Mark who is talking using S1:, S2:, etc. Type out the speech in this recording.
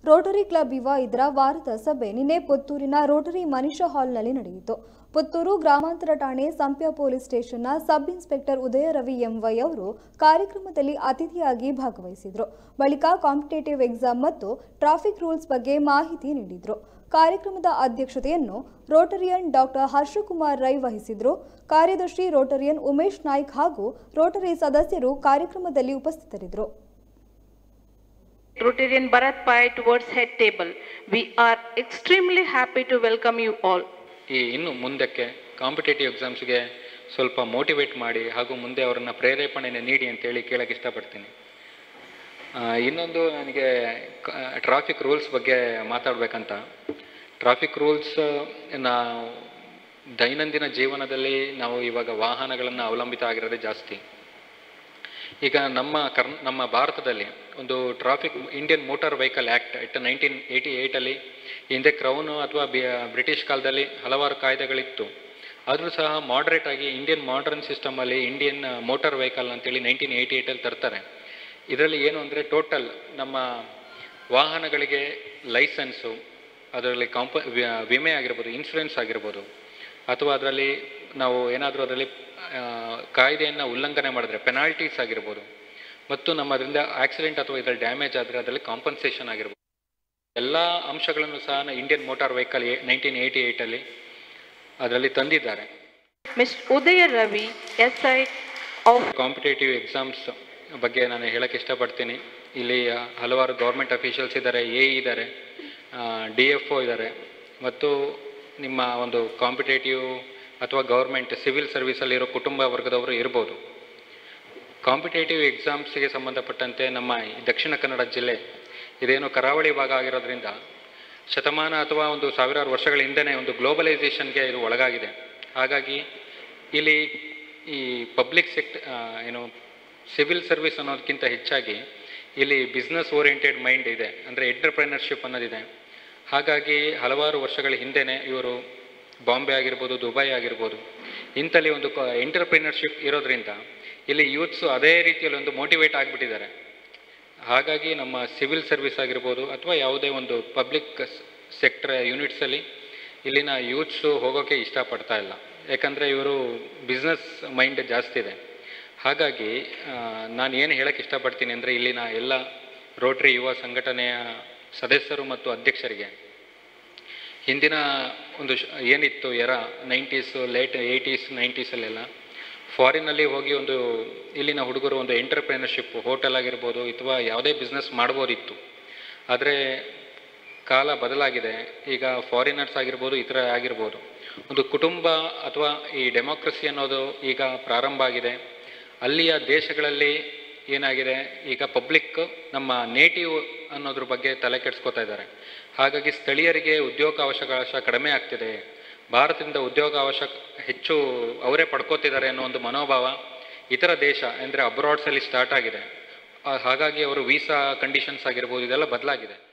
S1: Rotary club ಯುವ ಇದರ ವಾರದ ಸಭೆ ನಿನ್ನೆ ಪುತ್ತೂರಿನ ರೋಟರಿ ಮನಿಷಾ ಹಾಲ್ನಲ್ಲಿ ನಡೆಯಿತು ಪುತ್ತೂರು ಗ್ರಾಮಾಂತರ ಠಾಣೆ ಸಂಪ್ಯ ಪೊಲೀಸ್ ಸ್ಟೇಷನ್ನ sub inspector Udaya Ravi M Y ಅವರು ಕಾರ್ಯಕ್ರಮದಲ್ಲಿ ಅತಿಥಿಯಾಗಿ ಭಾಗವಹಿಸಿದ್ರು ಬಳಿಕ ಕಾಂಪಿಟೇಟಿವ್ ಎಕ್ಸಾಮ್ ಮತ್ತು ಟ್ರಾಫಿಕ್ ರೂಲ್ಸ್ ಬಗ್ಗೆ ಮಾಹಿತಿ ನೀಡಿದ್ರು ಕಾರ್ಯಕ್ರಮದ ಅಧ್ಯಕ್ಷತೆಯನ್ನು ರೋಟರಿಯನ್ ಡಾಕ್ಟರ್ ಹರ್ಷಕುಮಾರ್ ರೈ ವಹಿಸಿದ್ರು ಕಾರ್ಯದರ್ಶಿ ರೋಟರಿಯನ್ ಉಮೇಶ್ ನಾಯ್ಕ್ ಹಾಗೂ ರೋಟರಿ ಸದಸ್ಯರು ಕಾರ್ಯಕ್ರಮದಲ್ಲಿ ಉಪಸ್ಥಿತರಿದ್ದರು
S2: Rotarian Bharat Pai towards head table. We are extremely happy to welcome you all.
S3: ಈ ಇನ್ನು ಮುಂದಕ್ಕೆ ಕಾಂಪಿಟೇಟಿವ್ ಎಕ್ಸಾಮ್ಸ್ಗೆ ಸ್ವಲ್ಪ ಮೋಟಿವೇಟ್ ಮಾಡಿ ಹಾಗೂ ಮುಂದೆ ಅವರನ್ನು ಪ್ರೇರೇಪಣೆಯನ್ನು ನೀಡಿ ಅಂತೇಳಿ ಕೇಳಕ್ಕೆ ಇಷ್ಟಪಡ್ತೀನಿ ಆ, ಇನ್ನೊಂದು ನನಗೆ ಟ್ರಾಫಿಕ್ ರೂಲ್ಸ್ ಬಗ್ಗೆ ಮಾತಾಡಬೇಕಂತ ಟ್ರಾಫಿಕ್ ರೂಲ್ಸ್ ನಾವು ದೈನಂದಿನ ಜೀವನದಲ್ಲಿ ನಾವು ಇವಾಗ ವಾಹನಗಳನ್ನು ಅವಲಂಬಿತ ಆಗಿರೋದೇ ಜಾಸ್ತಿ ಈಗ ನಮ್ಮ ಕರ್ನ ನಮ್ಮ ಭಾರತದಲ್ಲಿ ಒಂದು traffic Indian motor vehicle act it nineteen eighty ಏಯ್ಟಲ್ಲಿ ಹಿಂದೆ ಕ್ರೌನು ಅಥವಾ ಬ್ರಿಟಿಷ್ ಕಾಲದಲ್ಲಿ ಹಲವಾರು ಕಾಯ್ದೆಗಳಿತ್ತು ಆದರೂ ಸಹ ಮಾಡ್ರೇಟ್ ಆಗಿ ಇಂಡಿಯನ್ ಮಾಡರ್ನ್ ಸಿಸ್ಟಮಲ್ಲಿ ಇಂಡಿಯನ್ ಮೋಟಾರ್ ವೆಹಿಕಲ್ ಅಂತೇಳಿ ನೈನ್ಟೀನ್ ಏಯ್ಟಿ ಏಯ್ಟಲ್ಲಿ ತರ್ತಾರೆ ಇದರಲ್ಲಿ ಏನು ಅಂದರೆ ಟೋಟಲ್ ನಮ್ಮ ವಾಹನಗಳಿಗೆ ಲೈಸೆನ್ಸು ಅದರಲ್ಲಿ ಕಾಂಪ ವಿ- ವಿಮೆ ಆಗಿರ್ಬೋದು ಇನ್ಶೂರೆನ್ಸ್ ಆಗಿರ್ಬೋದು ಅಥವಾ ಅದರಲ್ಲಿ ನಾವು ಏನಾದರೂ ಅದರಲ್ಲಿ ಕಾಯ್ದೆಯನ್ನು ಉಲ್ಲಂಘನೆ ಮಾಡಿದ್ರೆ ಪೆನಾಲ್ಟೀಸ್ ಆಗಿರ್ಬೋದು ಮತ್ತು ನಮ್ಮ ಅದರಿಂದ ಆಕ್ಸಿಡೆಂಟ್ ಅಥವಾ ಇದರಲ್ಲಿ ಡ್ಯಾಮೇಜ್ ಆದರೆ ಅದರಲ್ಲಿ ಕಾಂಪನ್ಸೇಷನ್ ಆಗಿರ್ಬೋದು ಎಲ್ಲ ಅಂಶಗಳನ್ನು ಸಹ Indian motor vehicle nineteen eighty ಏಯ್ಟಲ್ಲಿ ಅದರಲ್ಲಿ ತಂದಿದ್ದಾರೆ
S2: Mr. Udaya Ravi, SI of
S3: competitive exams ಬಗ್ಗೆ ನಾನು ಹೇಳಕ್ಕೆ ಇಷ್ಟಪಡ್ತೀನಿ ಇಲ್ಲಿ ಹಲವಾರು ಗೌರ್ಮೆಂಟ್ ಅಫಿಷಿಯಲ್ಸ್ ಇದ್ದಾರೆ ಎ ಇದ್ದಾರೆ ಡಿ ಎಫ್ ಒ ಇದ್ದಾರೆ ಮತ್ತು ನಿಮ್ಮ ಒಂದು ಕಾಂಪಿಟೇಟಿವ್ ಅಥವಾ ಗೌರ್ಮೆಂಟ್ ಸಿವಿಲ್ ಸರ್ವಿಸಲ್ಲಿರೋ ಕುಟುಂಬ ವರ್ಗದವರು ಇರ್ಬೋದು ಕಾಂಪಿಟೇಟಿವ್ ಎಕ್ಸಾಮ್ಸ್ಗೆ ಸಂಬಂಧಪಟ್ಟಂತೆ ನಮ್ಮ ಈ ದಕ್ಷಿಣ ಕನ್ನಡ ಜಿಲ್ಲೆ ಇದೇನು ಕರಾವಳಿ ಭಾಗ ಆಗಿರೋದ್ರಿಂದ ಶತಮಾನ ಅಥವಾ ಒಂದು ಸಾವಿರಾರು ವರ್ಷಗಳ ಹಿಂದೆನೇ ಒಂದು ಗ್ಲೋಬಲೈಸೇಷನ್ಗೆ ಇದು ಒಳಗಾಗಿದೆ ಹಾಗಾಗಿ ಇಲ್ಲಿ ಈ ಪಬ್ಲಿಕ್ ಸೆಕ್ಟ್ ಏನು ಸಿವಿಲ್ ಸರ್ವಿಸ್ ಅನ್ನೋದಕ್ಕಿಂತ ಹೆಚ್ಚಾಗಿ ಇಲ್ಲಿ ಬಿಸ್ನೆಸ್ ಓರಿಯೆಂಟೆಡ್ ಮೈಂಡ್ ಇದೆ ಅಂದರೆ ಎಂಟರ್ಪ್ರೆನರ್ಶಿಪ್ ಅನ್ನೋದಿದೆ ಹಾಗಾಗಿ ಹಲವಾರು ವರ್ಷಗಳ ಹಿಂದೆನೇ ಇವರು ಬಾಂಬೆ ಆಗಿರ್ಬೋದು ದುಬೈ ಆಗಿರ್ಬೋದು ಇಂಥಲ್ಲಿ ಒಂದು ಎಂಟರ್ಪ್ರಿನರ್ಶಿಪ್ ಇರೋದ್ರಿಂದ ಇಲ್ಲಿ ಯೂತ್ಸು ಅದೇ ರೀತಿಯಲ್ಲಿ ಒಂದು ಮೋಟಿವೇಟ್ ಆಗಿಬಿಟ್ಟಿದ್ದಾರೆ ಹಾಗಾಗಿ ನಮ್ಮ ಸಿವಿಲ್ ಸರ್ವಿಸ್ ಆಗಿರ್ಬೋದು ಅಥವಾ ಯಾವುದೇ ಒಂದು ಪಬ್ಲಿಕ್ ಸೆಕ್ಟರ್ ಯೂನಿಟ್ಸಲ್ಲಿ ಇಲ್ಲಿನ ಯೂತ್ಸು ಹೋಗೋಕ್ಕೆ ಇಷ್ಟಪಡ್ತಾ ಇಲ್ಲ ಯಾಕಂದರೆ ಇವರು ಬಿಸ್ನೆಸ್ ಮೈಂಡ್ ಜಾಸ್ತಿ ಇದೆ ಹಾಗಾಗಿ ಆ, ನಾನು ಏನು ಹೇಳಕ್ಕೆ ಇಷ್ಟಪಡ್ತೀನಿ ಅಂದರೆ ಇಲ್ಲಿನ ಎಲ್ಲ ರೋಟ್ರಿ ಯುವ ಸಂಘಟನೆಯ ಸದಸ್ಯರು ಮತ್ತು ಅಧ್ಯಕ್ಷರಿಗೆ ಹಿಂದಿನ ಒಂದು ಶ- ಏನಿತ್ತು ಎರ ನೈಂಟೀಸು ಲೇಟ್ ಏಯ್ಟೀಸ್ ನೈಂಟೀಸಲ್ಲೆಲ್ಲ ಫಾರಿನಲ್ಲಿ ಹೋಗಿ ಒಂದು ಇಲ್ಲಿನ ಹುಡುಗರು ಒಂದು ಎಂಟರ್ಪ್ರಿನರ್ಶಿಪ್ ಹೋಟೆಲ್ ಆಗಿರ್ಬೋದು ಅಥವಾ ಯಾವುದೇ ಬಿಸ್ನೆಸ್ ಮಾಡ್ಬೋದಿತ್ತು ಆದರೆ ಕಾಲ ಬದಲಾಗಿದೆ ಈಗ ಫಾರಿನರ್ಸ್ ಆಗಿರ್ಬೋದು ಇತರ ಆಗಿರ್ಬೋದು ಒಂದು ಕುಟುಂಬ ಅಥವಾ ಈ ಡೆಮೋಕ್ರಸಿ ಅನ್ನೋದು ಈಗ ಪ್ರಾರಂಭ ಆಗಿದೆ ಅಲ್ಲಿಯ ದೇಶಗಳಲ್ಲಿ ಏನಾಗಿದೆ ಈಗ ಪಬ್ಲಿಕ್ ನಮ್ಮ ನೇಟಿವ್ ಅನ್ನೋದ್ರ ಬಗ್ಗೆ ತಲೆ ಕೆಡಿಸ್ಕೊತಾ ಇದ್ದಾರೆ ಹಾಗಾಗಿ ಸ್ಥಳೀಯರಿಗೆ ಉದ್ಯೋಗಾವಕಾಶ ಕಡಿಮೆ ಆಗ್ತಿದೆ ಭಾರತದಿಂದ ಉದ್ಯೋಗಾವಕಾಶ ಹೆಚ್ಚು ಅವರೇ ಪಡ್ಕೋತಿದ್ದಾರೆ ಅನ್ನೋ ಒಂದು ಮನೋಭಾವ ಇತರ ದೇಶ ಅಂದರೆ ಅಬ್ರಾಡ್ಸಲ್ಲಿ ಸ್ಟಾರ್ಟ್ ಆಗಿದೆ ಆ, ಹಾಗಾಗಿ ಅವರು ವೀಸಾ ಕಂಡೀಷನ್ಸ್ ಆಗಿರ್ಬೋದು ಇದೆಲ್ಲ ಬದಲಾಗಿದೆ